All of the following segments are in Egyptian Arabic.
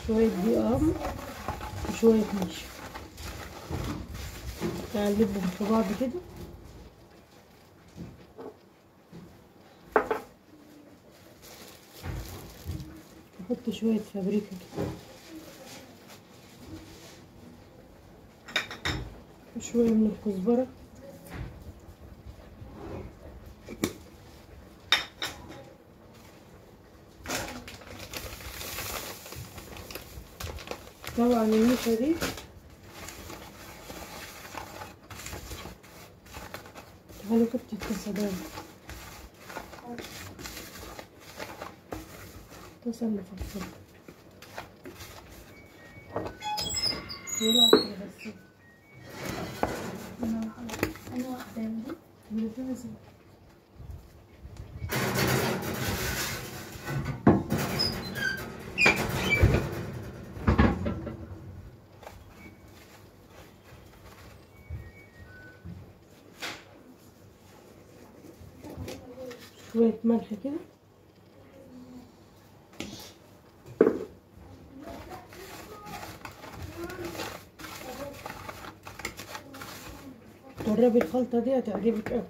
شوية دقيق وشوية نشا نقلبهم في بعض كده نحط شوية فابريكا كده وشوية من الكزبرة طبعا النشا دي تعالوا كنت الكسدان تصل مفصل يلا بس انا واحدة انا واحدة من دي اللي فيها زي شوية ملح كده جربي الخلطة دي هتعجبك اوي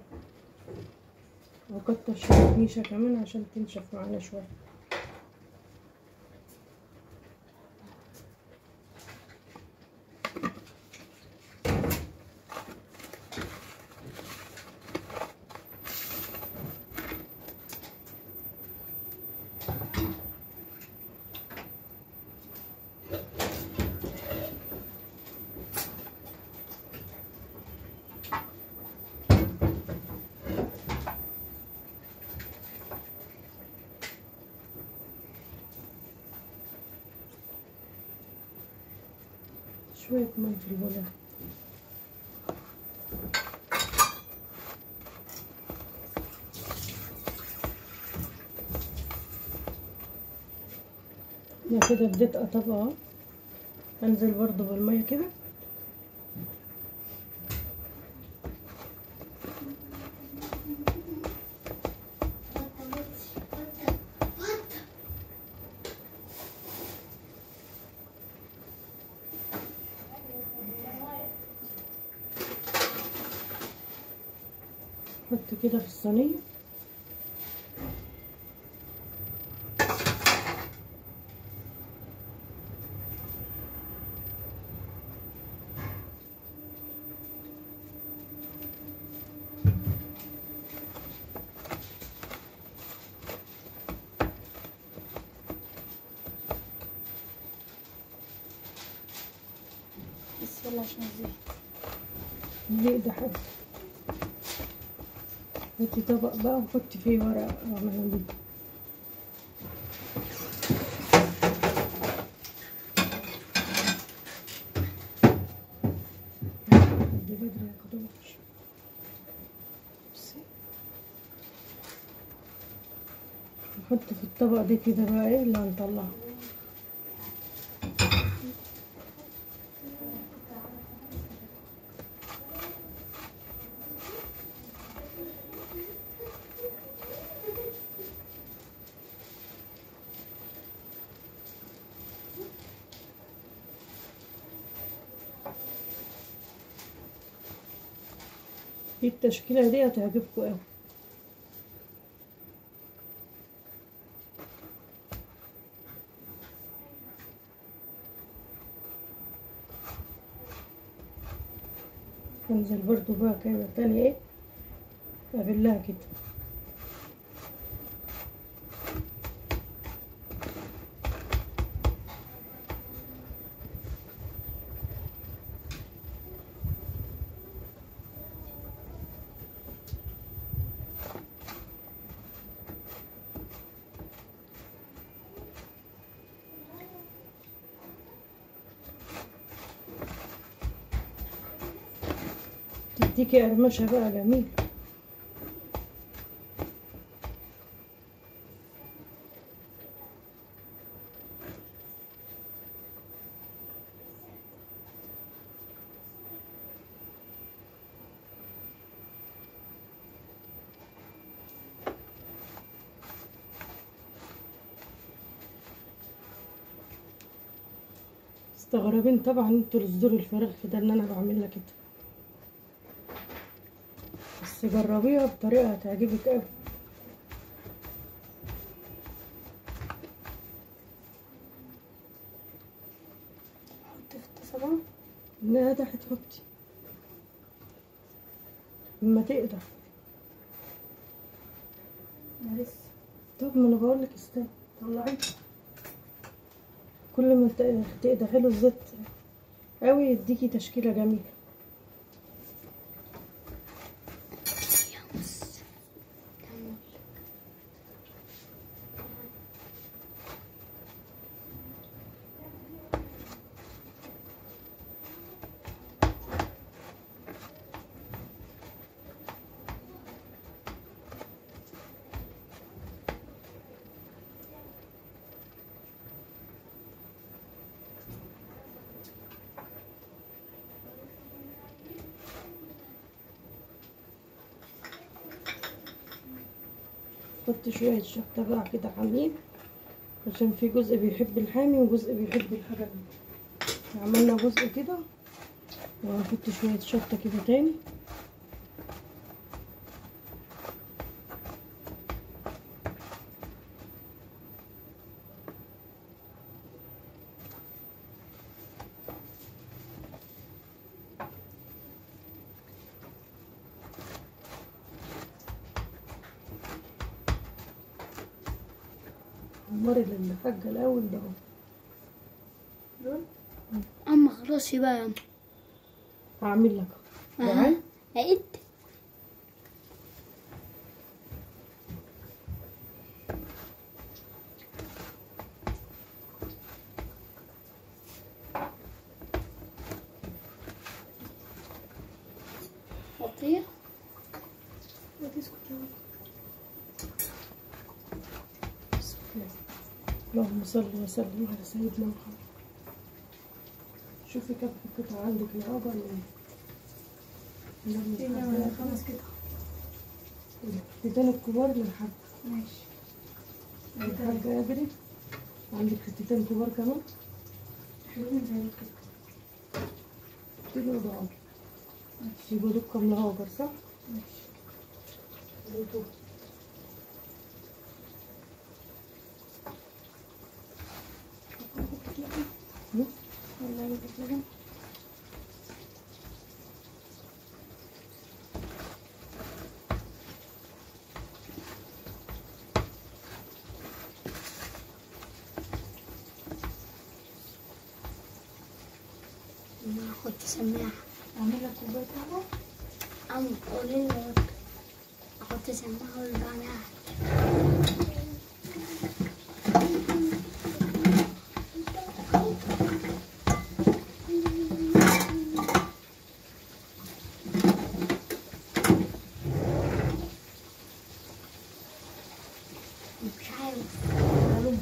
وكتر شوية نيشة كمان عشان تنشف معانا شوية شوية مي في البولة انا كده اديت طبقة انزل برضو بالمية كده حط كده في الصينية بس يلا عشان الزيت ليه ده حلو حطي طبق بقى وحطي فيه ورق مناديل بدري بدري يا خدوش بصي نحط في الطبق ده كده بقى ايه اللي هنطلعه دي التشكيلة دي هتعجبكم اوي انزل برضو بقى كده تاني ايه ابلها كده تديكي قرمشة بقى جميل مستغربين طبعا انتوا الصدور الفراخ كده ان انا بعملها كده بس جربيها بطريقه هتعجبك قوي حط في الطاسة بقى لا ده هتحطي لما تقدر أنا لسه طب ما انا بقول لك استنى طلعي كل ما ت- تقدحي الزيت قوي يديكي تشكيله جميله حط شويه شطه بقى كده حامين عشان في جزء بيحب الحامي وجزء بيحب الحاجه ال- عملنا جزء كده وهحط شويه شطه كده تاني عمري للحاجه الاول ده اهو. دول أما خلاص بقى يا أما هعمل لك أهو. أها. تعال. لقيت حطيه وتسكت لو بسم الله. اللهم صل وسلم على سيدنا محمد شوفي كم قطعة عندك العقل ولا ايه؟ إيه خلاص كده الحتتين الكبار للحاج ماشي الحاج قادرة عندك حتتين كبار كمان حلوين زي كده كيلو ضعف يبقى دول كام لهاجر صح؟ ماشي دول. مم. ولا يبقى كده ما اخد سماعة اعمل لك كوباية قهوة أم قولي لي احط سماعة ولا بعملها مش عارف معلومة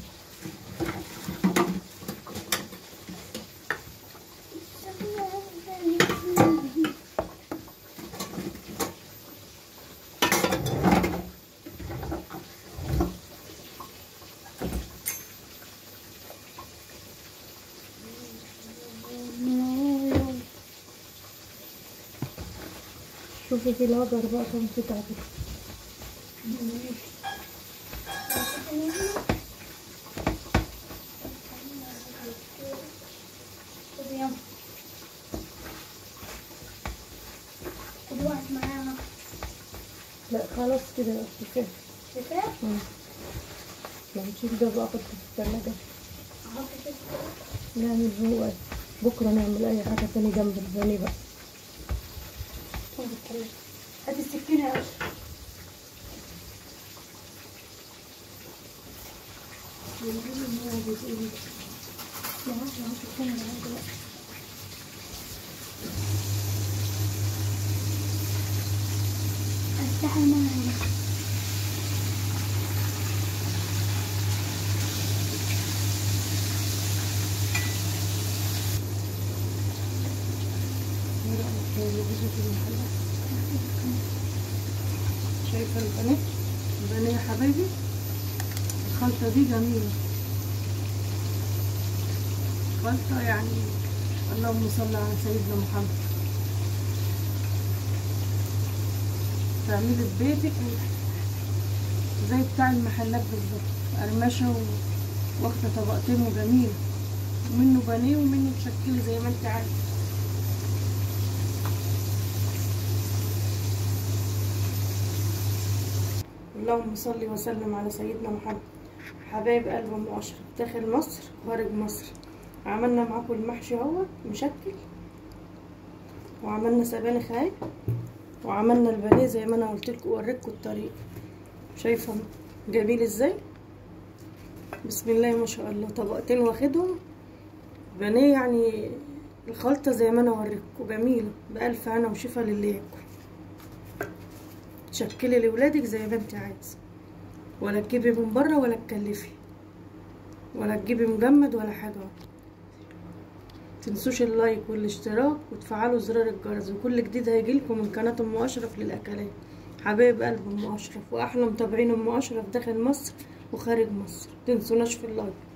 شوفي في الهاجر بقى كم قطعة كده خد يلا خد واحد معانا لا خلاص كده كفاية كفاية مم. لو نشيل ده بقى احطه في التلاجة احط كده نعمل هو بكرة نعمل أي حاجة تاني جنب البانيه بقى خد التلاجة هات السكينة يا باشا لا هات هات السكينة ده دلوقتي افتح المنهج شايفة البانيه البانيه يا حبايبي الخلطة دي جميلة خلطة يعني اللهم صل على سيدنا محمد تعملي في بيتك زي بتاع المحلات بالظبط قرمشة و- واخدة طبقتين وجميلة ومنه بانيه ومنه تشكلي زي ما انت عايزة اللهم صل وسلم على سيدنا محمد حبايب قلب ام اشرف داخل مصر خارج مصر عملنا معاكم المحشي اهو مشكل وعملنا سبانخ اهي وعملنا البانيه زي ما انا قلت لكم وريتكم الطريقه شايفه جميل ازاي بسم الله ما شاء الله طبقتين واخدهم بانيه يعني الخلطه زي ما انا وريتكم جميله بألف هنا وشفا للي ياكل تشكلي لولادك زي ما انت عايزه ولا تجيبي من بره ولا تكلفي ولا تجيبي مجمد ولا حاجه تنسوش اللايك والاشتراك وتفعلوا زرار الجرس وكل جديد هيجيلكم من قناه ام اشرف للاكلات حبايب قلب ام اشرف واحلى متابعين ام اشرف داخل مصر وخارج مصر تنسوناش في اللايك